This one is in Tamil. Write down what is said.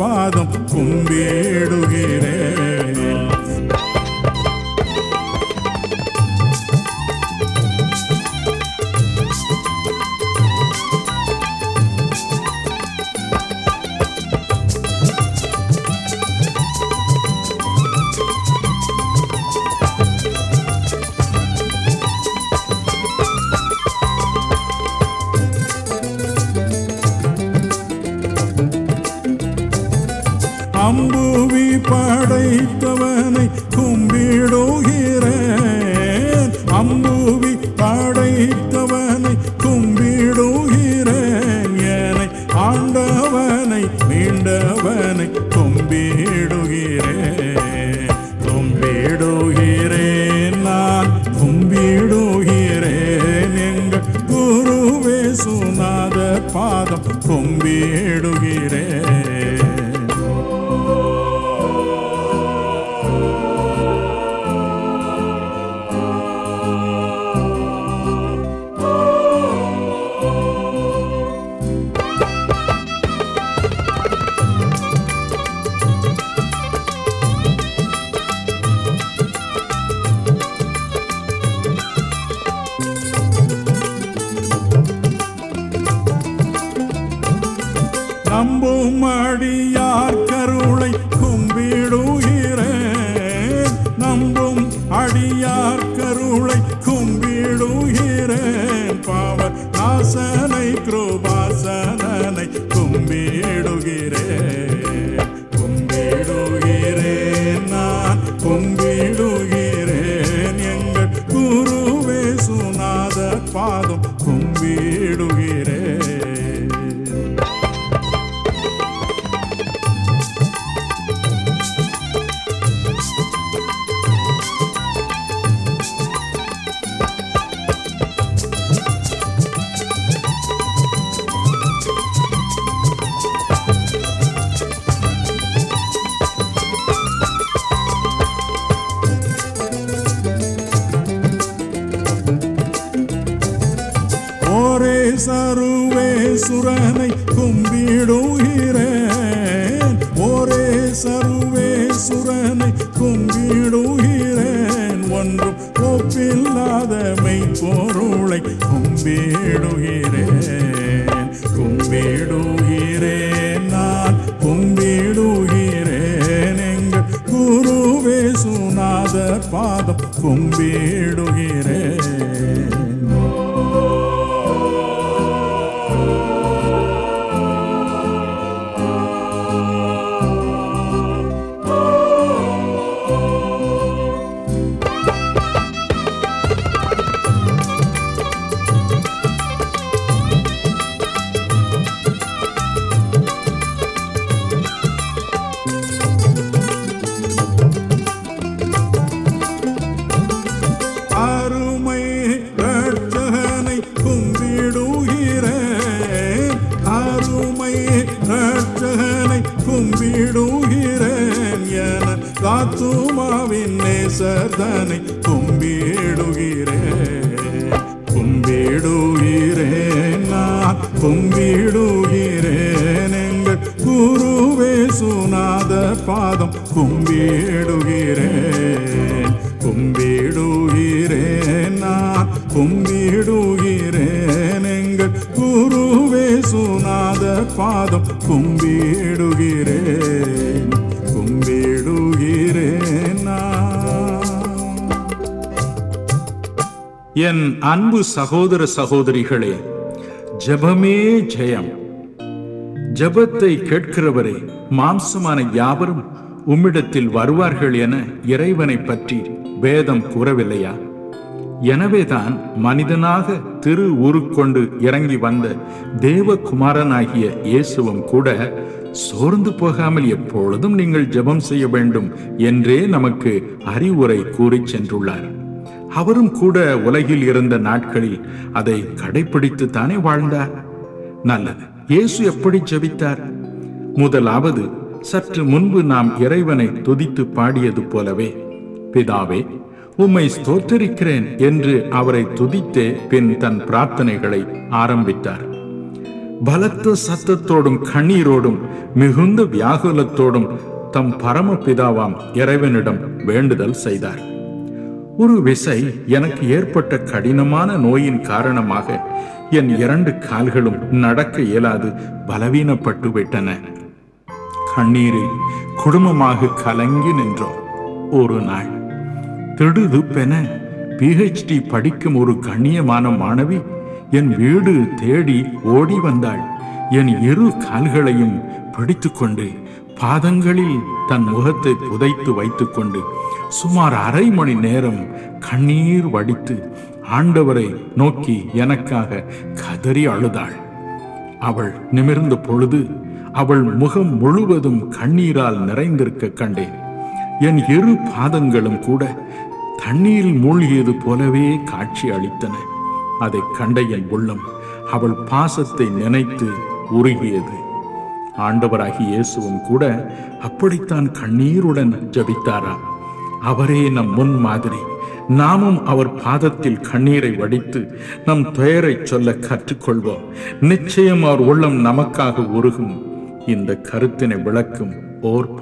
பாதம் கும்பிடுகிறேன் அம்புவி படைத்தவனை கும்பிடுகிறேன் அம்புவி படைத்தவனை கும்பிடுகிறேன் என்னை ஆண்டவனை மீண்டவனை கும்பிடுகிறேன் கும்பிடுகிறேன் நான் கும்பிடுகிறேன் எங்கள் குருவே சுனாத பாதம் கும்பிடுகிறேன் நம்பும் அடியார் கருளை கும்பிடுகிறேன் நம்பும் அடியார் கருளை கும்பிடுகிறேன் பாவ நாசனை கிருபாசனனை கும்பிடுகிறேன் கும்பிடுகிறேன் நான் கும்பிடுகிறேன் எங்கள் குருவே சுனாத பாதம் கும்பிடுகிறேன் ஓரே சருவே சுரனை கும்பிடுகிறேன் ஓரே சருவே சுரனை கும்பிடுகிறேன் ஒன்றும் ஒப்பில்லாத மெய்ப்பொருளை கும்பிடுகிறேன் கும்பிடுகிறேன் நான் கும்பிடுகிறேன் எங்கள் குருவே சுனாத பாதம் கும்பிடுகிறேன் அருமை ரட்சகனை கும்பிடுகிறேன் அருமை ரட்சகனை கும்பிடுகிறேன் என காத்துமாவின் நேசதனை கும்பிடுகிறேன் கும்பிடுகிறேன் நான் கும்பிடுகிறேன் எங்கள் குருவே சுனாத பாதம் கும்பிடுகிறேன் கும்பிடுகிறேன் நான் கும்பிடுகிறேன் எங்கள் குருவே சுனாத பாதம் கும்பிடுகிறேன் கும்பிடுகிறேன் நான் என் அன்பு சகோதர சகோதரிகளே ஜெபமே ஜெயம் ஜெபத்தை கேட்கிறவரே மாம்சமான யாவரும் உம்மிடத்தில் வருவார்கள் என இறைவனை பற்றி வேதம் கூறவில்லையா எனவேதான் மனிதனாக திரு உருக்கொண்டு இறங்கி வந்த தேவகுமாரனாகிய இயேசுவும் கூட சோர்ந்து போகாமல் எப்பொழுதும் நீங்கள் ஜெபம் செய்ய வேண்டும் என்றே நமக்கு அறிவுரை கூறிச் சென்றுள்ளார் அவரும் கூட உலகில் இருந்த நாட்களில் அதை கடைபிடித்து தானே வாழ்ந்தார் நல்லது இயேசு எப்படி ஜெபித்தார் முதலாவது சற்று முன்பு நாம் இறைவனை துதித்து பாடியது போலவே பிதாவே உம்மை ஸ்தோத்தரிக்கிறேன் என்று அவரை துதித்தே பின் தன் பிரார்த்தனைகளை ஆரம்பித்தார் பலத்த சத்தத்தோடும் கண்ணீரோடும் மிகுந்த வியாகுலத்தோடும் தம் பரமபிதாவாம் இறைவனிடம் வேண்டுதல் செய்தார் ஒரு விசை எனக்கு ஏற்பட்ட கடினமான நோயின் காரணமாக என் இரண்டு கால்களும் நடக்க இயலாது பலவீனப்பட்டு விட்டன கண்ணீரில் குடும்பமாக கலங்கி நின்றோம் ஒரு நாள் திடுதுப்பென பிஹெச்டி படிக்கும் ஒரு கண்ணியமான மாணவி என் வீடு தேடி ஓடி வந்தாள் என் இரு கால்களையும் பிடித்துக்கொண்டு பாதங்களில் தன் முகத்தை புதைத்து வைத்துக்கொண்டு சுமார் அரை மணி நேரம் கண்ணீர் வடித்து ஆண்டவரை நோக்கி எனக்காக கதறி அழுதாள் அவள் நிமிர்ந்த பொழுது அவள் முகம் முழுவதும் கண்ணீரால் நிறைந்திருக்க கண்டேன் என் இரு பாதங்களும் கூட தண்ணீரில் மூழ்கியது போலவே காட்சி அளித்தன அதைக் கண்ட என் உள்ளம் அவள் பாசத்தை நினைத்து உருகியது ஆண்டவராகி இயேசுவும் கூட அப்படித்தான் கண்ணீருடன் ஜபித்தாரா அவரே நம் முன் மாதிரி நாமும் அவர் பாதத்தில் கண்ணீரை வடித்து நம் துயரை சொல்ல கற்றுக்கொள்வோம் நிச்சயம் அவர் உள்ளம் நமக்காக உருகும் இந்த கருத்தினை விளக்கும் ஓர்